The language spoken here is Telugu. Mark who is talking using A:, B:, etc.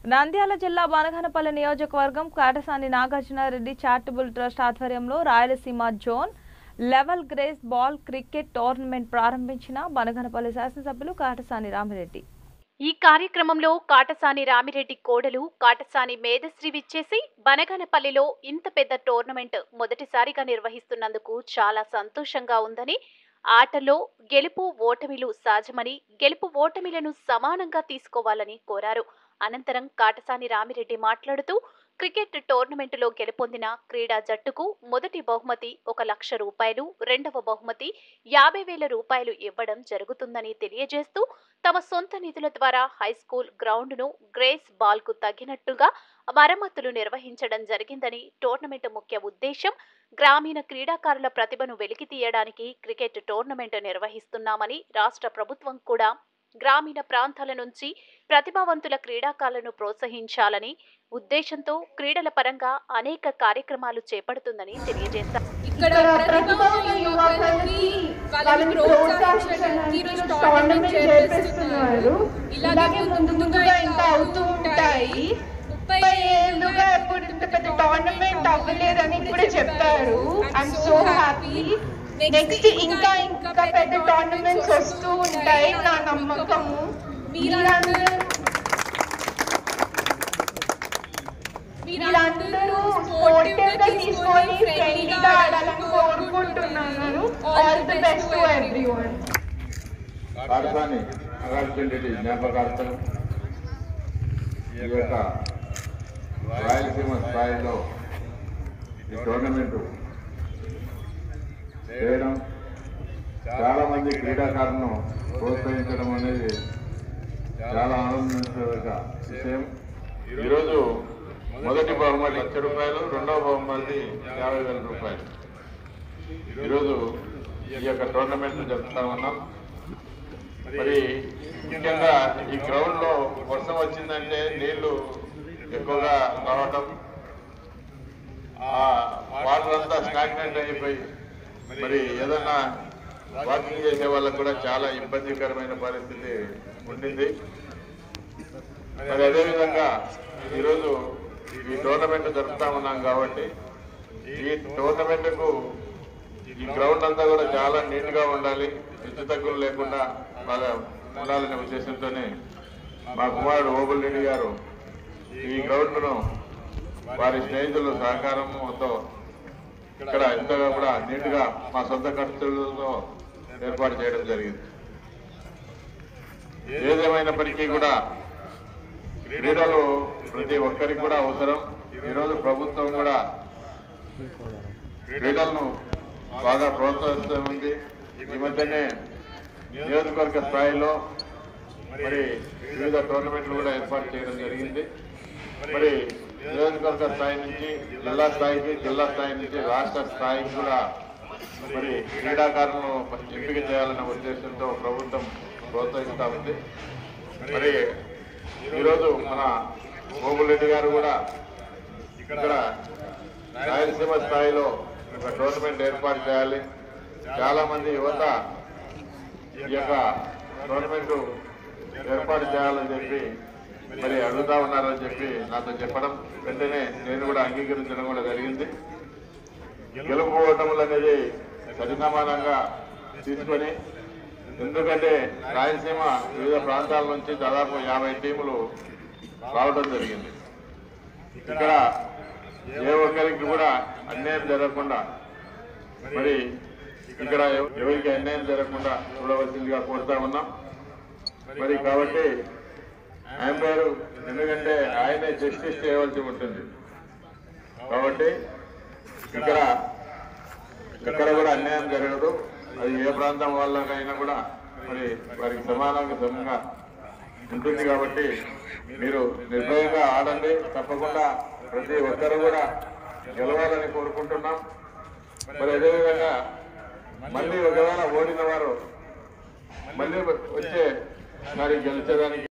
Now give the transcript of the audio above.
A: నంద్యాల జిల్లా బనగానపల్లి నియోజకవర్గం కాటసాని నాగార్జునారెడ్డి చారిటబుల్ ట్రస్ట్ ఆధ్వర్యంలో Rayalaseema zone level grace ball cricket tournament ప్రారంభించిన బనగానపల్లి శాసనసభ్యులు కాటసాని రామిరెడ్డి
B: ఈ కార్యక్రమంలో కాటసాని రామిరెడ్డి కోడలు కాటసాని మేధశ్రీ విచ్చేసి బనగానపల్లిలో ఇంత పెద్ద టోర్నమెంట్ మొదటిసారిగా నిర్వహిస్తున్నందుకు చాలా సంతోషంగా ఉందని ఆటలో గెలుపు ఓటమిలు సహజమని గెలుపు ఓటమిలను సమానంగా తీసుకోవాలని కోరారు అనంతరం కాటసాని రామిరెడ్డి మాట్లాడుతూ క్రికెట్ టోర్నమెంటులో గెలుపొందిన క్రీడా జట్టుకు మొదటి బహుమతి ఒక లక్ష రూపాయలు రెండవ బహుమతి యాభై వేల రూపాయలు ఇవ్వడం జరుగుతుందని తెలియజేస్తూ తమ సొంత నిధుల ద్వారా హైస్కూల్ గ్రౌండ్ను గ్రేస్ బాల్కు తగినట్టుగా మరమ్మతులు నిర్వహించడం జరిగిందని టోర్నమెంట్ ముఖ్య ఉద్దేశం గ్రామీణ క్రీడాకారుల ప్రతిభను వెలికి తీయడానికి క్రికెట్ టోర్నమెంట్ నిర్వహిస్తున్నామని రాష్ట్ర ప్రభుత్వం కూడా గ్రామీణ ప్రాంతాల నుంచి ప్రతిభావంతుల క్రీడాకారులను ప్రోత్సహించాలని ఉద్దేశంతో క్రీడల పరంగా అనేక కార్యక్రమాలు చేపడుతుందని తెలియజేశారు
C: ఇక్కడ ప్రతిభ ఉన్న యువకులకి వాళ్ళని ప్రోత్సహించడానికి ఈరోజు టోర్నమెంట్ చేపిస్తున్నారు ఇలాగే ముందుగా ఇంకా అవుతూ ఉంటాయి ముప్పై ఏళ్ళుగా ఎప్పుడు ఇంత పెద్ద టోర్నమెంట్ అవ్వలేదని ఇప్పుడే చెప్పారు ఐఎమ్ సో హ్యాపీ నెక్స్ట్ ఇంకా ఇంకా పెద్ద టోర్నమెంట్స్ వస్తూ ఉంటాయి నా నమ్మకము మీరందరూ మీరందరూ స్పోర్టివ్ గా తీసుకొని ఫ్రెండ్లీగా ఆడాలని కోరుకుంటున్నాను all the best to everyone
D: రాజధాని నాగార్జున రెడ్డి జ్ఞాపకార్థం ఈ యొక్క రాయలసీమ స్థాయిలో ఈ టోర్నమెంటు చేయడం చాలా మంది క్రీడాకారులను ప్రోత్సహించడం అనేది చాలా ఆనందించదగ్గ విషయం ఈరోజు మొదటి బహుమతి లక్ష రూపాయలు రెండవ బహుమతి యాభై వేల రూపాయలు ఈరోజు ఈ యొక్క టోర్నమెంట్ జరుపుతా ఉన్నాం మరి ముఖ్యంగా ఈ గ్రౌండ్ లో వర్షం వచ్చిందంటే నీళ్లు ఎక్కువగా రావటం ఆ వాటర్ అంతా స్టాగ్నెంట్ అయిపోయి మరి ఏదన్నా వాకింగ్ చేసే వాళ్ళకు కూడా చాలా ఇబ్బందికరమైన పరిస్థితి ఉండింది మరి అదేవిధంగా ఈరోజు ఈ టోర్నమెంట్ జరుపుతా ఉన్నాం కాబట్టి ఈ టోర్నమెంట్కు ఈ గ్రౌండ్ అంతా కూడా చాలా నీట్ గా ఉండాలి హెచ్చు తగ్గులు లేకుండా బాగా ఉండాలనే ఉద్దేశంతోనే మా కుమారుడు ఓబుల్ రెడ్డి గారు ఈ గ్రౌండ్ ను వారి స్నేహితుల సహకారంతో ఇక్కడ ఎంతగా కూడా నీట్ గా మా సొంత ఖర్చులతో ఏర్పాటు చేయడం జరిగింది ఏదేమైనప్పటికీ కూడా క్రీడలు ప్రతి ఒక్కరికి కూడా అవసరం ఈరోజు ప్రభుత్వం కూడా క్రీడలను బాగా ప్రోత్సహిస్తుంది ఈ మధ్యనే నియోజకవర్గ స్థాయిలో మరి వివిధ టోర్నమెంట్లు కూడా ఏర్పాటు చేయడం జరిగింది మరి నియోజకవర్గ స్థాయి నుంచి జిల్లా స్థాయికి జిల్లా స్థాయి నుంచి రాష్ట్ర స్థాయికి కూడా మరి క్రీడాకారులను ఎంపిక చేయాలనే ఉద్దేశంతో ప్రభుత్వం ప్రోత్సహిస్తా ఉంది మరి ఈరోజు మన గోగులరెడ్డి గారు కూడా ఇక్కడ రాయలసీమ స్థాయిలో ఒక టోర్నమెంట్ ఏర్పాటు చేయాలి చాలా మంది యువత ఈ యొక్క టోర్నమెంట్ ఏర్పాటు చేయాలని చెప్పి మరి అడుగుతా ఉన్నారని చెప్పి నాతో చెప్పడం వెంటనే నేను కూడా అంగీకరించడం కూడా జరిగింది గెలుపు ఓటములు అనేది సరిసమానంగా తీసుకొని ఎందుకంటే రాయలసీమ వివిధ ప్రాంతాల నుంచి దాదాపు యాభై టీములు రావడం జరిగింది ఇక్కడ ఏ ఒక్కరికి కూడా అన్యాయం జరగకుండా మరి ఇక్కడ ఎవ- ఎవరికి అన్యాయం జరగకుండా చూడవలసిందిగా కోరుతా ఉన్నాం మరి కాబట్టి అంపైర్ ఎందుకంటే ఆయనే జస్టిస్ చేయవలసి ఉంటుంది కాబట్టి ఇక్కడ ఇక్కడ కూడా అన్యాయం జరగదు అది ఏ ప్రాంతం వాళ్ళకైనా కూడా మరి వారికి సమానంగా సమంగా ఉంటుంది కాబట్టి మీరు నిర్భయంగా ఆడండి తప్పకుండా ప్రతి ఒక్కరు కూడా గెలవాలని కోరుకుంటున్నాం మరి అదేవిధంగా మళ్ళీ ఒకవేళ ఓడిన వారు మళ్ళీ వచ్చే మరి గెలిచేదానికి